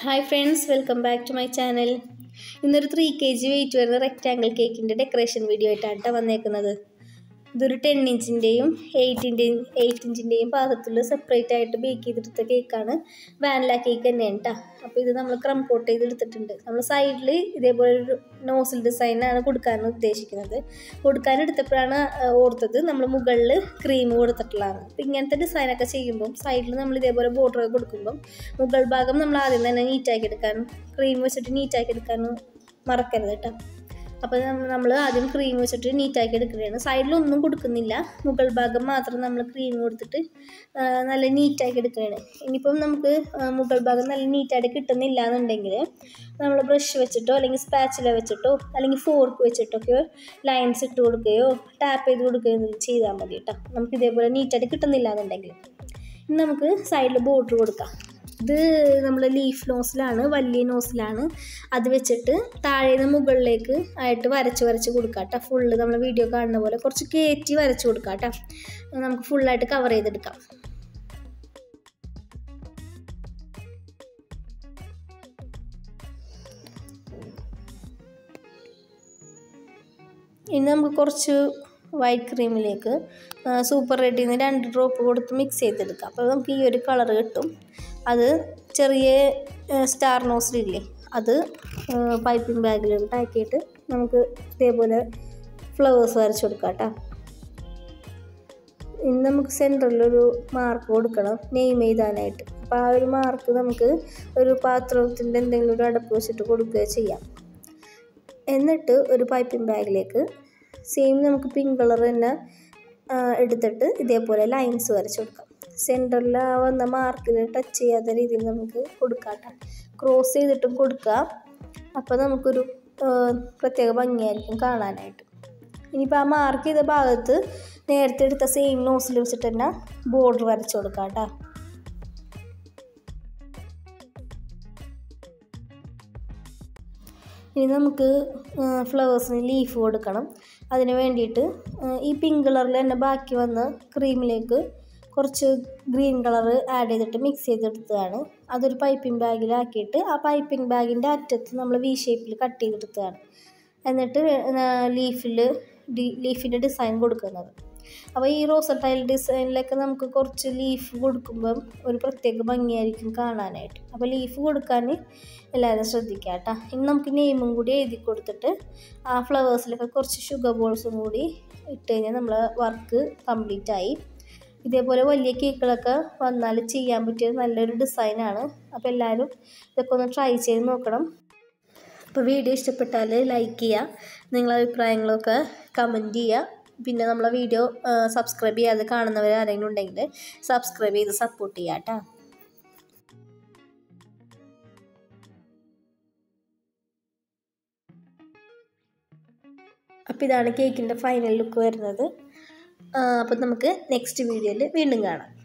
hi friends welcome back to my channel ഇന്നൊരു three K G weight വരുന്ന rectangle കേക്കിൻ്റെ decoration video ആയിട്ടാണ് കേട്ടോ വന്നേക്കുന്നത് ഇതൊരു ടെൻ ഇഞ്ചിൻ്റെയും എയ്റ്റിൻ്റെയും എയ്റ്റ് ഇഞ്ചിൻ്റെയും പാകത്തിൽ സെപ്പറേറ്റ് ആയിട്ട് ബേക്ക് ചെയ്തെടുത്ത കേക്കാണ് വാനില കേക്ക് തന്നെയാണ് കേട്ടോ അപ്പോൾ ഇത് നമ്മൾ ക്രം കോട്ട് ചെയ്തെടുത്തിട്ടുണ്ട് നമ്മൾ സൈഡിൽ ഇതേപോലെ ഒരു നോസിൽ ഡിസൈനാണ് കൊടുക്കാൻ ഉദ്ദേശിക്കുന്നത് കൊടുക്കാനെടുത്തപ്പോഴാണ് ഓർത്തത് നമ്മൾ മുകളിൽ ക്രീം കൊടുത്തിട്ടുള്ളതാണ് അപ്പോൾ ഇങ്ങനത്തെ ഡിസൈനൊക്കെ ചെയ്യുമ്പം സൈഡിൽ നമ്മൾ ഇതേപോലെ ബോർഡർ കൊടുക്കുമ്പം മുകൾ ഭാഗം നമ്മൾ ആദ്യം തന്നെ നീറ്റാക്കി എടുക്കാനും ക്രീം വെച്ചിട്ട് നീറ്റാക്കി എടുക്കാനും മറക്കരുത് കേട്ടോ അപ്പോൾ നമ്മൾ ആദ്യം ക്രീം വെച്ചിട്ട് നീറ്റാക്കി എടുക്കുകയാണ് സൈഡിലൊന്നും കൊടുക്കുന്നില്ല മുകൾ ഭാഗം മാത്രം നമ്മൾ ക്രീം കൊടുത്തിട്ട് ആ, നല്ല നീറ്റാക്കി എടുക്കുകയാണ് ഇനിയിപ്പം നമുക്ക് ആ, മുകൾ ഭാഗം നല്ല നീറ്റായിട്ട് കിട്ടുന്നില്ല എന്നുണ്ടെങ്കിൽ നമ്മൾ ബ്രഷ് വെച്ചിട്ടോ അല്ലെങ്കിൽ സ്പാച്ചില വെച്ചിട്ടോ അല്ലെങ്കിൽ ഫോർക്ക് വെച്ചിട്ടൊക്കെ ലൈൻസ് ഇട്ട് കൊടുക്കുകയോ ടാപ്പ് ചെയ്ത് കൊടുക്കുകയോ ചെയ്താൽ മതി കേട്ടോ നമുക്ക് ഇതേപോലെ നീറ്റായിട്ട് കിട്ടുന്നില്ല എന്നുണ്ടെങ്കിൽ ഇനി നമുക്ക് സൈഡിൽ ബോർഡർ കൊടുക്കാം ഇത് നമ്മൾ ലീഫ് നോസിലാണ് വലിയ നോസിലാണ് അത് വെച്ചിട്ട് താഴെ നിന്ന് മുകളിലേക്ക് ആയിട്ട് വരച്ച് വരച്ച് കൊടുക്കാം കേട്ടോ ഫുള്ള് നമ്മൾ വീഡിയോ കാണുന്ന പോലെ കുറച്ച് കയറ്റി വരച്ച് കൊടുക്കാം കേട്ടോ നമുക്ക് ഫുള്ളായിട്ട് കവർ ചെയ്തെടുക്കാം ഇനി നമുക്ക് കുറച്ച് വൈറ്റ് ക്രീമിലേക്ക് സൂപ്പർ റെഡിൽ നിന്ന് രണ്ട് ഡ്രോപ്പ് കൊടുത്ത് മിക്സ് ചെയ്തെടുക്കാം അപ്പോൾ നമുക്ക് ഈ ഒരു കളർ കിട്ടും അത് ചെറിയ സ്റ്റാർ നോസിലില്ലേ അത് പൈപ്പിംഗ് ബാഗിലോട്ട് ആക്കിയിട്ട് നമുക്ക് ഇതേപോലെ ഫ്ലവേഴ്സ് വരച്ച് കൊടുക്കാം കേട്ടോ ഇനി നമുക്ക് സെൻറ്ററിലൊരു മാർക്ക് കൊടുക്കണം നെയ്മ് എഴുതാനായിട്ട് അപ്പോൾ ആ ഒരു മാർക്ക് നമുക്ക് ഒരു പാത്രത്തിൻ്റെ എന്തെങ്കിലും ഒരു അടപ്പ് വെച്ചിട്ട് കൊടുക്കുകയോ ചെയ്യാം എന്നിട്ട് ഒരു പൈപ്പിംഗ് ബാഗിലേക്ക് സെയിം നമുക്ക് പിങ്ക് കളർ തന്നെ ആ, എടുത്തിട്ട് ഇതേപോലെ ലൈൻസ് വരച്ച് കൊടുക്കാം സെൻറ്ററിൽ ആ വന്ന മാർക്കിൽ ടച്ച് ചെയ്യാത്ത രീതിയിൽ നമുക്ക് കൊടുക്കാം കേട്ടോ ക്രോസ് ചെയ്തിട്ടും കൊടുക്കാം അപ്പോൾ നമുക്കൊരു ആ, പ്രത്യേക ഭംഗിയായിരിക്കും കാണാനായിട്ട് ഇനിയിപ്പോൾ ആ മാർക്ക് ചെയ്ത ഭാഗത്ത് നേരത്തെ എടുത്ത സെയിം നോസിൽ വെച്ചിട്ട് തന്നെ ബോർഡർ വരച്ച് കൊടുക്കാം കേട്ടോ ഇനി നമുക്ക് ഫ്ലവേഴ്സിന് ലീഫ് കൊടുക്കണം അതിന് വേണ്ടിയിട്ട് ആ, ഈ പിങ്ക് കളറിൽ തന്നെ ബാക്കി വന്ന ക്രീമിലേക്ക് കുറച്ച് ഗ്രീൻ കളർ ആഡ് ചെയ്തിട്ട് മിക്സ് ചെയ്തെടുത്തതാണ് അതൊരു പൈപ്പിംഗ് ബാഗിലാക്കിയിട്ട് ആ പൈപ്പിംഗ് ബാഗിൻ്റെ അറ്റത്ത് നമ്മൾ വി ഷേപ്പിൽ കട്ട് ചെയ്തെടുത്തതാണ് എന്നിട്ട് ലീഫിൽ ഡി ലീഫിൻ്റെ ഡിസൈൻ കൊടുക്കുന്നത് അപ്പോൾ ഈ റോസ ടൈൽ ഡിസൈനിലൊക്കെ നമുക്ക് കുറച്ച് ലീഫ് കൊടുക്കുമ്പം ഒരു പ്രത്യേക ഭംഗിയായിരിക്കും കാണാനായിട്ട് അപ്പോൾ ലീഫ് കൊടുക്കാൻ എല്ലാവരും ശ്രദ്ധിക്കുക കേട്ടോ ഇനി നമുക്ക് നെയിമും കൂടി എഴുതി കൊടുത്തിട്ട് ആ ഫ്ലവേഴ്സിലൊക്കെ കുറച്ച് ഷുഗർ ബോൾസും കൂടി ഇട്ട് കഴിഞ്ഞാൽ നമ്മൾ വർക്ക് കംപ്ലീറ്റ് ആയി ഇതേപോലെ വലിയ കേക്കുകളൊക്കെ വന്നാൽ ചെയ്യാൻ പറ്റിയ നല്ലൊരു ഡിസൈനാണ് അപ്പോൾ എല്ലാവരും ഇതൊക്കെ ഒന്ന് ട്രൈ ചെയ്ത് നോക്കണം അപ്പോൾ വീഡിയോ ഇഷ്ടപ്പെട്ടാൽ ലൈക്ക് ചെയ്യുക നിങ്ങളുടെ അഭിപ്രായങ്ങളൊക്കെ കമൻറ്റ് ചെയ്യുക പിന്നെ നമ്മളെ വീഡിയോ സബ്സ്ക്രൈബ് ചെയ്യാതെ കാണുന്നവർ ആരെങ്കിലും ഉണ്ടെങ്കിൽ സബ്സ്ക്രൈബ് ചെയ്ത് സപ്പോർട്ട് ചെയ്യാം കേട്ടോ അപ്പോൾ ഇതാണ് കേക്കിൻ്റെ ഫൈനൽ ലുക്ക് വരുന്നത് അപ്പോൾ നമുക്ക് നെക്സ്റ്റ് വീഡിയോയിൽ വീണ്ടും കാണാം